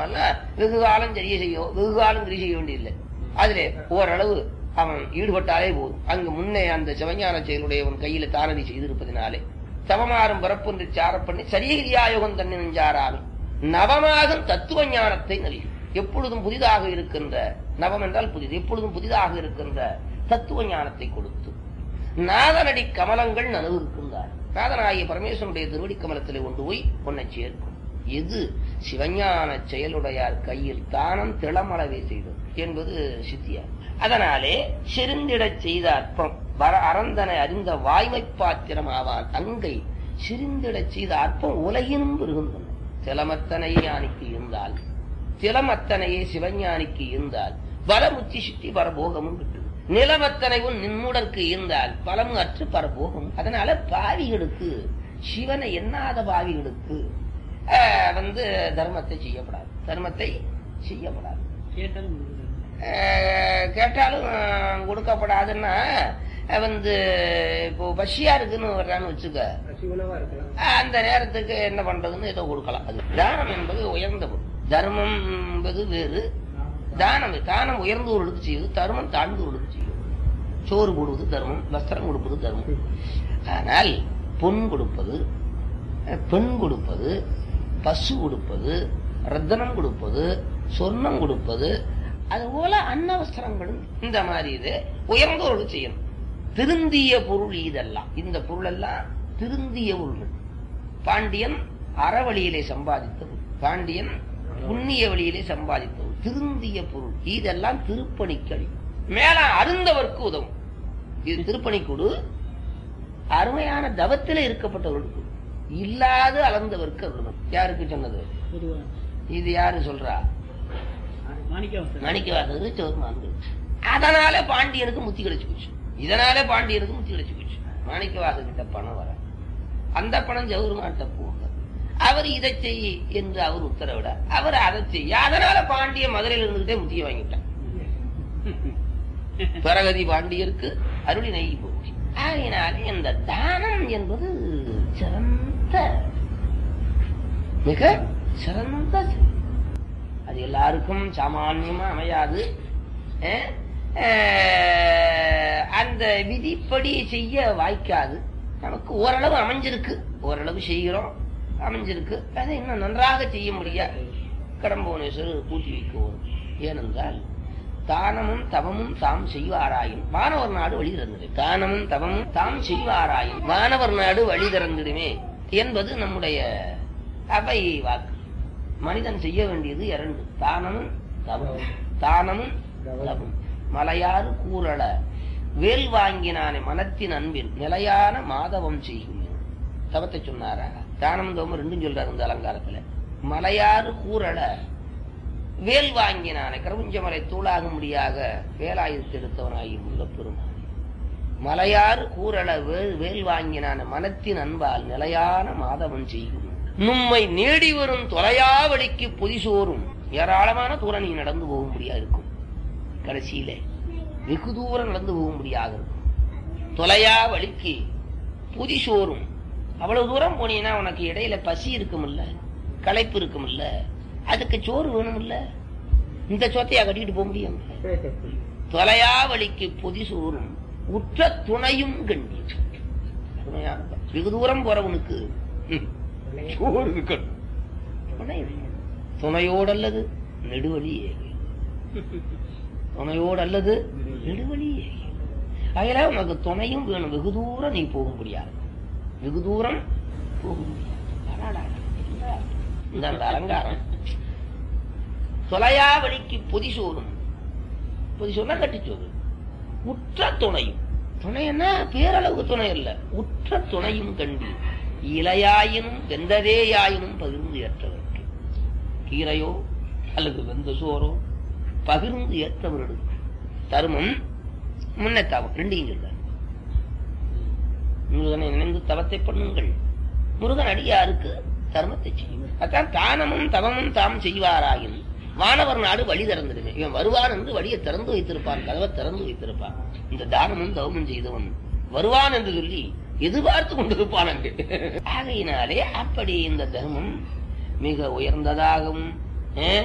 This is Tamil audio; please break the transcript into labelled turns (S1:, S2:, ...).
S1: செய்வானா வெகு காலம் சரியை செய்யும் வெகு காலம் கிரி செய்ய வேண்டியதில்லை அதிலே ஓரளவு அவன் ஈடுபட்டாலே போதும் அங்கு முன்னே அந்த சிவஞான செயலுடையவன் கையில தானதி செய்திருப்பதினாலே தவமாறும் பிறப்பு சார பண்ணி சரியகிரியாயோகம் தன்னை நெஞ்சாராமே நவமாகும் தத்துவ ஞானத்தை நல்கி எப்பொழுதும் புதிதாக இருக்கின்ற நவம் என்றால் புதிது எப்பொழுதும் புதிதாக இருக்கின்ற தத்துவ ஞானத்தை கொடுத்து நாதனடி கமலங்கள் நனவு இருக்கின்றார் நாதனாகிய பரமேஸ்வரனுடைய திருவடி கமலத்திலே கொண்டு போய் உன்னை சேர்க்கும் இது சிவஞான செயலுடையார் கையில் தானம் திளமளவே செய்தது என்பது சித்தியார் அதனாலே செருந்திடச் செய்த அற்பம் வர அறந்தனை அறிந்த வாய்மை பாத்திரம் ஆவான் அங்கை சிரிந்திடச் செய்த அற்பம் உலகினும் பெருகுந்தன திலமத்தனையே ஞானிக்கு இருந்தால் திலமத்தனையே சிவஞானிக்கு இருந்தால் பலமுச்சி சுத்தி பரபோகமும் கிட்டுது நிலமத்தனைவும் நின்முடற்கு இருந்தால் பலமும் அற்று பரபோகம் அதனால பாவிகளுக்கு சிவனை எண்ணாத பாவிகளுக்கு ஆஹ், வந்து தர்மத்தை செய்யப்படாது தர்மத்தை செய்யப்படாது
S2: கேட்டாலும்
S1: ஆஹ், கேட்டாலும் ஆஹ், கொடுக்கப்படாதுன்னா ஆஹ், வந்து இப்போ பசியா இருக்குன்னு வர்றான்னு வச்சுக்க
S2: சிவனவா இருக்கலாம்
S1: ஆஹ், அந்த நேரத்துக்கு என்ன பண்றதுன்னு ஏதோ கொடுக்கலாம் அது தானம் என்பது உயர்ந்த பொருள் தர்மம் என்பது வேறு தானம் தானம் உயர்ந்தவர்களுக்கு செய்வது தர்மம் தாழ்ந்தவர்களுக்கு செய்வது சோறு போடுவது தர்மம் வஸ்திரம் கொடுப்பது தர்மம் ஆனால் பொன் கொடுப்பது அஹ், பெண் கொடுப்பது பசு கொடுப்பது ரத்தனம் கொடுப்பது சொர்ணம் கொடுப்பது அதுபோல அன்னவஸ்திரங்களும் இந்த மாதிரி இது உயர்ந்தவர்களுக்கு செய்யணும் திருந்திய பொருள் இதெல்லாம் இந்த பொருள் எல்லாம் திருந்திய பொருள்கள் பாண்டியன் அறவழியிலே சம்பாதித்த பொருள் பாண்டியன் புண்ணிய வழியிலே சம்பாதித்த பொருள் திருந்திய பொருள் இதெல்லாம் திருப்பணிக்களி மேல அருந்தவர்க்கு உதவும் இது திருப்பணிக்குடு அருமையான தவத்திலே இருக்கப்பட்டவர்களுக்கு இல்லாது அளந்தவர்க்கு அருளும் யாருக்கு சொன்னது
S2: பொதுவா
S1: இது யாரு சொல்றா
S2: மாணிக்கம்
S1: மாணிக்கவாசகர் சோர்மாந்து அதனால பாண்டியனுக்கு முத்தி கிடைச்சு போச்சு இதனால பாண்டியனுக்கு முத்தி கிடைச்சு போச்சு மாணிக்கவாசகிட்ட பணம் வர அந்த பணம் ஜவுருமாட்ட போக அவர் இதை செய் என்று அவர் உத்தரவிட அவர் அதை செய்ய அதனால பாண்டிய மதுரையில் இருந்துகிட்டே முத்திய வாங்கிட்டான் பரகதி பாண்டியருக்கு அருளி நெய் போச்சு ஆகையினாலே இந்த தானம் என்பது சிறந்த மிக சிறந்த செயல். அது எல்லாருக்கும் சாமான்யமா அமையாது அஹ், அஹ், அந்த விதிப்படி செய்ய வாய்க்காது நமக்கு ஓரளவு அமைஞ்சிருக்கு ஓரளவு செய்கிறோம் அமைஞ்சிருக்கு அதை இன்னும் நன்றாக செய்ய முடியாது கடம்புவனேஸ்வரர் கூட்டி வைக்க வரும் ஏனென்றால் தானமும் தவமும் தாம் செய்வாராயும் வானவர் நாடு வழி திறந்திடு தானமும் தவமும் தாம் செய்வாராயும் வானவர் நாடு வழி திறந்திடுமே என்பது நம்முடைய அவை வாக்கு மனிதன் செய்ய வேண்டியது இரண்டு தானமும் தவமும் தானமும் தவமும் மலையாறு கூறல வேல் வாங்கினானே மனத்தின் அன்பில் நிலையான மாதவம் செய்யும் தவத்தை சொன்னாரா தானம் தவம் ரெண்டும் சொல்றாரு இந்த அலங்காரத்துல மலையாறு கூறல வேல் வாங்கினானே கருவுஞ்சமலை தூளாகும்படியாக வேலாயுதத்தை எடுத்தவனாகி முருகப்பெருமான் மலையாறு கூறல வேல் வேல் வாங்கினான மனத்தின் அன்பால் நிலையான மாதவன் செய்யும் நும்மை நேடி வரும் தொலையாவளிக்கு பொதிசோறும் ஏராளமான தூரம் நீ நடந்து போகும்படியா இருக்கும் கடைசியில வெகு தூரம் நடந்து போகும்படியாக இருக்கும் தொலையா வழிக்கு புதிசோறும் அவ்வளவு தூரம் போனீங்கன்னா உனக்கு இடையில பசி இருக்குமில்ல களைப்பு இருக்குமில்ல அதுக்கு சோறு வேணுமில்ல இந்த சோத்தையா கட்டிட்டு போக முடியும் தொலையா வழிக்கு பொதிசோறும் உற்ற துணையும் கண்டி துணையான வெகு தூரம் போறவனுக்கு ம், சோறு இருக்கணும் துணை வேணும். துணையோடு அல்லது நெடுவழி ஏகி துணையோடு அல்லது நெடுவழி ஏகி அதனால உனக்கு துணையும் வேணும் வெகு தூரம் நீ போக முடியாது வெகு தூரம் போக முடியாது அடாடா, என்ன இந்த அந்த அலங்காரம் தொலையா வழிக்கு பொதி சோறும் பொதி சொன்னா கட்டிச்சோறு உற்ற துணையும் துணைன்னா பேரளவுக்கு துணை இல்ல உற்ற துணையும் கண்டு இலையாயினும் வெந்ததேயாயினும் பகிர்ந்து ஏற்றவருக்கு கீரையோ அல்லது வெந்த சோறோ பகிர்ந்து ஏற்றவர்களுக்கு தருமம் முன்ன தவம் ரெண்டையும் சொல்றார் முருகனை நினைந்து தவத்தை பண்ணுங்கள் முருகன் அடியாருக்கு தர்மத்தை செய்யும் அதான் தானமும் தவமும் தாம் செய்வாராயின் வானவர் நாடு வழி திறந்துடுமே இவன் வருவான் என்று வழியை திறந்து வைத்திருப்பான் கதவை திறந்து வைத்திருப்பான் இந்த தானமும் தவமும் செய்தவன் வருவான் என்று சொல்லி எதிர்பார்த்து கொண்டிருப்பான் அங்கு ஆகையினாலே அப்படி இந்த தர்மம் மிக உயர்ந்ததாகவும் அஹ்,